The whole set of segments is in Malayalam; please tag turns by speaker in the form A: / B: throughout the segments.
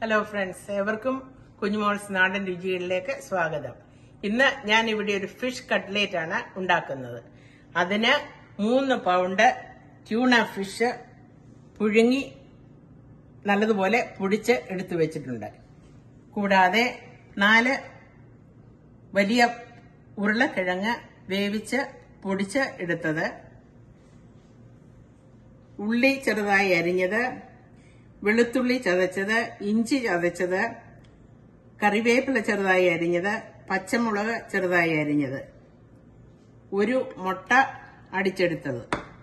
A: ഹലോ ഫ്രണ്ട്സ് ഏവർക്കും കുഞ്ഞുമോൾസ് നാടൻ രുചികളിലേക്ക് സ്വാഗതം ഇന്ന് ഞാൻ ഇവിടെ ഒരു ഫിഷ് കട്ട്ലേറ്റ് ആണ് ഉണ്ടാക്കുന്നത് അതിന് മൂന്ന് പൗണ്ട് ട്യൂണ ഫിഷ് പുഴുങ്ങി നല്ലതുപോലെ പൊടിച്ച് എടുത്തു വെച്ചിട്ടുണ്ട് കൂടാതെ നാല് വലിയ ഉരുളക്കിഴങ്ങ് വേവിച്ച് പൊടിച്ച് എടുത്തത് ഉള്ളി ചെറുതായി അരിഞ്ഞത് വെളുത്തുള്ളി ചതച്ചത് ഇഞ്ചി ചതച്ചത് കറിവേപ്പില ചെറുതായി അരിഞ്ഞത് പച്ചമുളക് ചെറുതായി അരിഞ്ഞത് ഒരു മുട്ട അടിച്ചെടുത്തത്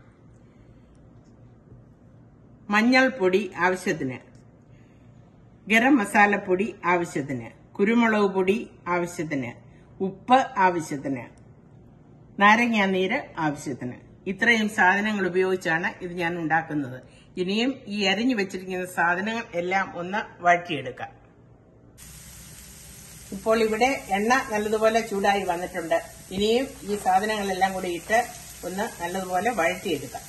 A: മഞ്ഞൾപ്പൊടി ആവശ്യത്തിന് ഗരം മസാലപ്പൊടി ആവശ്യത്തിന് കുരുമുളക് പൊടി ആവശ്യത്തിന് ഉപ്പ് ആവശ്യത്തിന് നാരങ്ങാനീര് ആവശ്യത്തിന് ഇത്രയും സാധനങ്ങൾ ഉപയോഗിച്ചാണ് ഇത് ഞാൻ ഉണ്ടാക്കുന്നത് ഇനിയും ഈ അരിഞ്ഞു വെച്ചിരിക്കുന്ന സാധനങ്ങൾ എല്ലാം ഒന്ന് വഴറ്റിയെടുക്കാം ഇപ്പോൾ ഇവിടെ എണ്ണ നല്ലതുപോലെ ചൂടായി വന്നിട്ടുണ്ട് ഇനിയും ഈ സാധനങ്ങളെല്ലാം കൂടി ഇട്ട് ഒന്ന് നല്ലതുപോലെ വഴറ്റിയെടുക്കാം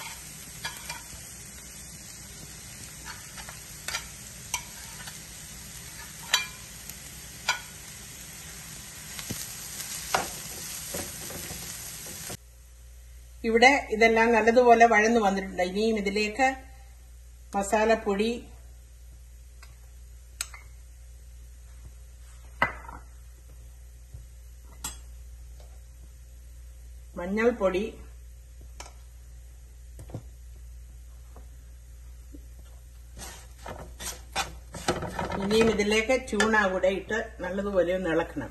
A: ഇവിടെ ഇതെല്ലാം നല്ലതുപോലെ വഴന്നു വന്നിട്ടുണ്ട് ഇനിയും ഇതിലേക്ക് മസാലപ്പൊടി മഞ്ഞൾപ്പൊടി ഇനിയും ഇതിലേക്ക് ചൂണ കൂടെ ഇട്ട് നല്ലതുപോലെ ഒന്ന് ഇളക്കണം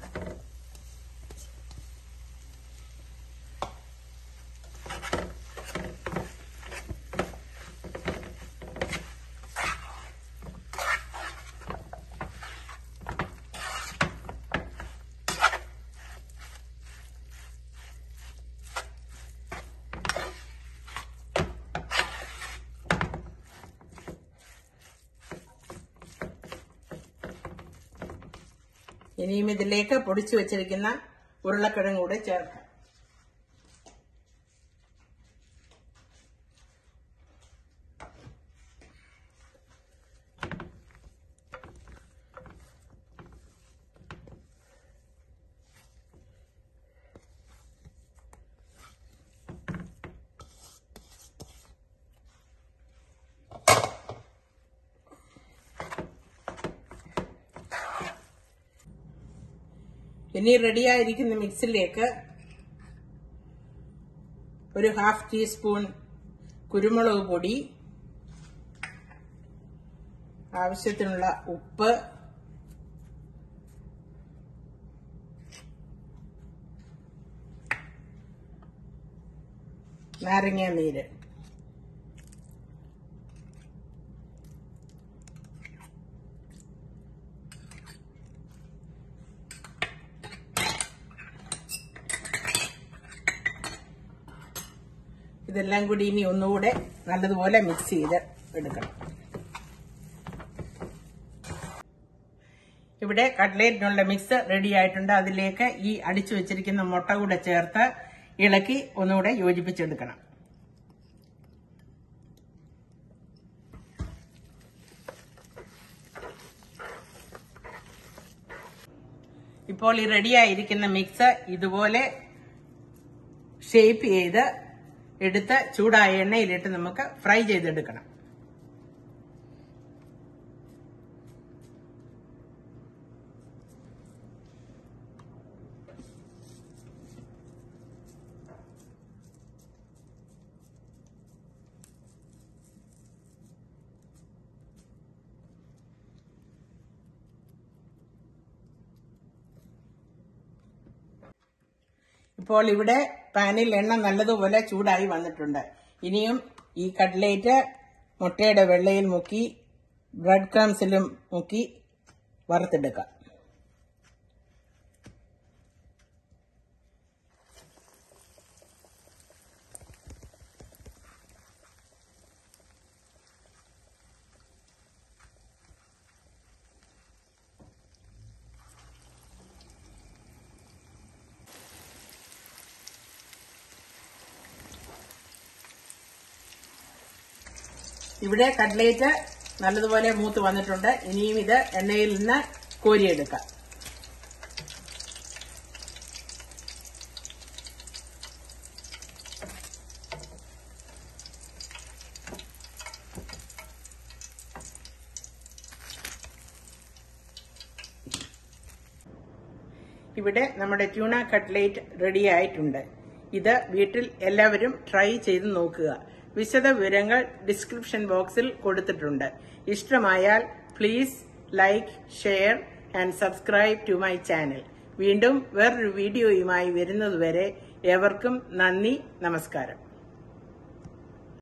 A: ഇനിയും ഇതിലേക്ക് പൊടിച്ചു വെച്ചിരിക്കുന്ന ഉരുളക്കിഴങ്ങ് കൂടെ ചേർക്കാം ഇനി റെഡിയായിരിക്കുന്ന മിക്സിലേക്ക് ഒരു ഹാഫ് ടീസ്പൂൺ കുരുമുളക് പൊടി ആവശ്യത്തിനുള്ള ഉപ്പ് നാരങ്ങ നീര് ഇതെല്ലാം കൂടി ഇനി ഒന്നുകൂടെ നല്ലതുപോലെ മിക്സ് ചെയ്ത് എടുക്കണം ഇവിടെ കട്ട്ലേറ്റിനുള്ള മിക്സ് റെഡി ആയിട്ടുണ്ട് അതിലേക്ക് ഈ അടിച്ചു വെച്ചിരിക്കുന്ന മുട്ട കൂടെ ചേർത്ത് ഇളക്കി ഒന്നുകൂടെ യോജിപ്പിച്ചെടുക്കണം ഇപ്പോൾ ഈ റെഡിയായിരിക്കുന്ന മിക്സ് ഇതുപോലെ ഷേപ്പ് ചെയ്ത് എടുത്ത് ചൂടായ എണ്ണയിലിട്ട് നമുക്ക് ഫ്രൈ ചെയ്തെടുക്കണം ഇപ്പോൾ ഇവിടെ പാനിൽ എണ്ണ നല്ലതുപോലെ ചൂടായി വന്നിട്ടുണ്ട് ഇനിയും ഈ കട്ട്ലേറ്റ് മുട്ടയുടെ വെള്ളയിൽ മുക്കി ബ്രെഡ് ക്രംസിലും മുക്കി വറുത്തെടുക്കാം ഇവിടെ കട്ട്ലേറ്റ് നല്ലതുപോലെ മൂത്ത് വന്നിട്ടുണ്ട് ഇനിയും ഇത് എണ്ണയിൽ നിന്ന് കോരിയെടുക്കാം ഇവിടെ നമ്മുടെ ട്യൂണ കട്ട്ലേറ്റ് റെഡി ആയിട്ടുണ്ട് ഇത് വീട്ടിൽ എല്ലാവരും ട്രൈ ചെയ്ത് നോക്കുക വിശദ വിവരങ്ങൾ ഡിസ്ക്രിപ്ഷൻ ബോക്സിൽ കൊടുത്തിട്ടുണ്ട് ഇഷ്ടമായാൽ please like share and subscribe to my channel വീണ്ടും വേറൊരു വീഡിയോയുമായി വരുന്നതുവരെ ഏവർക്കും നന്ദി നമസ്കാരം